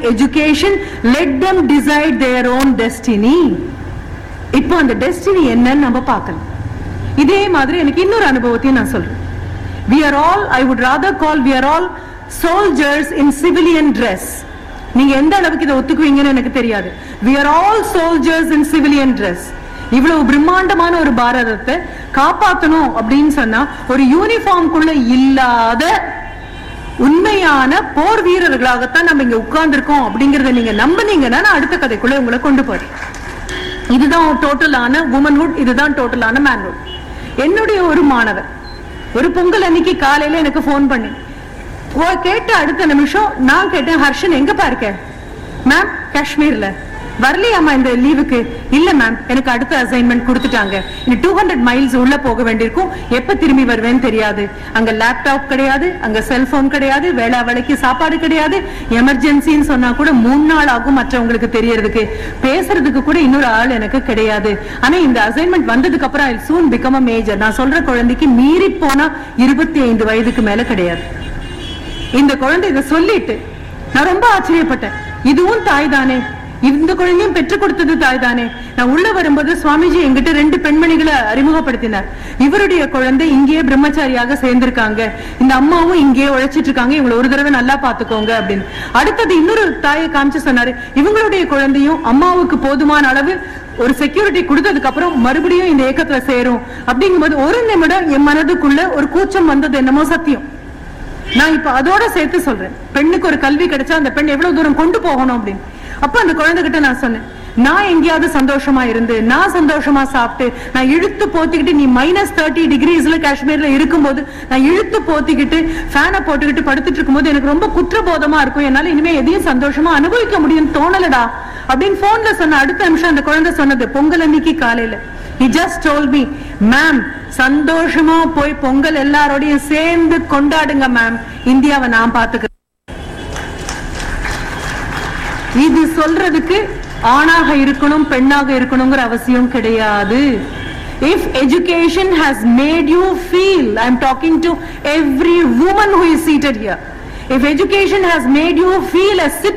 education let them decide their own destiny இப்போ அந்த destiny என்னன்னு நம்ம பார்க்கலாம் இதே மாதிரி எனக்கு இன்னொரு அனுபவத்தையும் நான் சொல்றேன் we are all i would rather call we are all soldiers in civilian dress நீங்க எந்த அளவுக்கு இதை ஒத்துக்குவீங்கன்னு எனக்கு தெரியாது we are all soldiers in civilian dress இவ்வளவு பிரம்மாண்டமான ஒரு பாரதத்தை காப்பாத்தணும் அப்படின்னு சொன்னா ஒரு யூனிஃபார்ம்குள்ள இல்லாத உண்மையான போர் வீரர்களாகத்தான் நம்ம இங்க உட்கார்ந்துருக்கோம் அப்படிங்கறத நீங்க நம்புனீங்கன்னா நான் அடுத்த கதைக்குள்ள உங்களை கொண்டு போறேன் இதுதான் டோட்டலான உமன்ஹுட் இதுதான் டோட்டலான மேன்ஹுட் என்னுடைய ஒரு மாணவர் ஒரு பொங்கல் அன்னைக்கு காலையில எனக்கு ஃபோன் பண்ணி ஓ- கேட்ட அடுத்த நிமிஷம் நான் கேட்டேன் ஹர்ஷன் எங்கப்பா இருக்க மேம் காஷ்மீர்ல வரலையாமா இந்த லீவுக்கு இல்ல மேம் எனக்கு அடுத்த அசைன்மெண்ட் கொடுத்துட்டாங்க இனி டூ ஹண்ட்ரட் மைல்ஸ் உள்ள போக வேண்டியிருக்கும் எப்ப திரும்பி வருவேன்னு தெரியாது அங்க லேப்டாப் கிடையாது அங்க செல்போன் கிடையாது வேளா வேலைக்கு சாப்பாடு கிடையாது எமர்ஜென்சின்னு சொன்னா கூட மூணு நாள் ஆகும் மற்றவங்களுக்கு தெரியறதுக்கு பேசுறதுக்கு கூட இன்னொரு ஆள் எனக்கு கிடையாது ஆனா இந்த அசைன்மெண்ட் வந்ததுக்கு அப்புறம் ஐ சூன் பிகம் அ மேஜர் நான் சொல்ற குழந்தைக்கு மீறி போனா இருபத்தி ஐந்து வயதுக்கு மேல கிடையாது இந்த குழந்தை இதை சொல்லிட்டு நான் ரொம்ப ஆச்சரியப்பட்டேன் இதுவும் தாய் தானே இந்த குழந்தையும் பெற்றுக் கொடுத்தது தாய் தானே நான் உள்ள வரும்போது சுவாமிஜி எங்கிட்ட ரெண்டு பெண்மணிகளை அறிமுகப்படுத்தினார் இவருடைய குழந்தை இங்கேயே பிரம்மச்சாரியாக சேர்ந்திருக்காங்க இந்த அம்மாவும் இங்கேயே உழைச்சிட்டு இருக்காங்க இவங்களை ஒரு தடவை நல்லா பாத்துக்கோங்க அப்படின்னு அடுத்தது இன்னொரு தாயை காமிச்சு சொன்னாரு இவங்களுடைய குழந்தையும் அம்மாவுக்கு போதுமான அளவு ஒரு செக்யூரிட்டி கொடுத்ததுக்கு அப்புறம் மறுபடியும் இந்த இயக்கத்துல சேரும் அப்படிங்கும்போது ஒரு நிமிடம் என் மனதுக்குள்ள ஒரு கூச்சம் வந்தது என்னமோ சத்தியம் நான் இப்ப அதோட சேர்த்து சொல்றேன் பெண்ணுக்கு ஒரு கல்வி கிடைச்சா அந்த பெண் எவ்வளவு தூரம் கொண்டு போகணும் அப்படின்னு அப்ப அந்த குழந்தைகிட்ட நான் சொன்னேன் நான் எங்கேயாவது சந்தோஷமா இருந்து நான் சந்தோஷமா சாப்பிட்டு நான் இழுத்து போத்திக்கிட்டு நீ மைனஸ் தேர்ட்டி டிகிரிஸ்ல காஷ்மீர்ல இருக்கும்போது நான் இழுத்து போத்திக்கிட்டு ஃபேனை போட்டுக்கிட்டு படுத்துட்டு இருக்கும்போது எனக்கு ரொம்ப குற்றபோதமா இருக்கும் என்னால இனிமே எதையும் சந்தோஷமா அனுபவிக்க முடியும்னு தோணலடா அப்படின்னு போன்ல சொன்ன அடுத்த நிமிஷம் அந்த குழந்தை சொன்னது பொங்கல் அன்னைக்கு காலையில he just told me ma'am சந்தோஷமா போய் பொங்கல் எல்லாரோடையும் சேர்ந்து கொண்டாடுங்க மேம் இந்தியாவை நான் பாத்துக்கிறேன் இது சொல்றதுக்கு ஆணாக இருக்கணும் பெண்ணாக இருக்கணுங்கிற அவசியம் கிடையாது if education has made you feel i'm talking to every woman who is seated here if education has made you feel a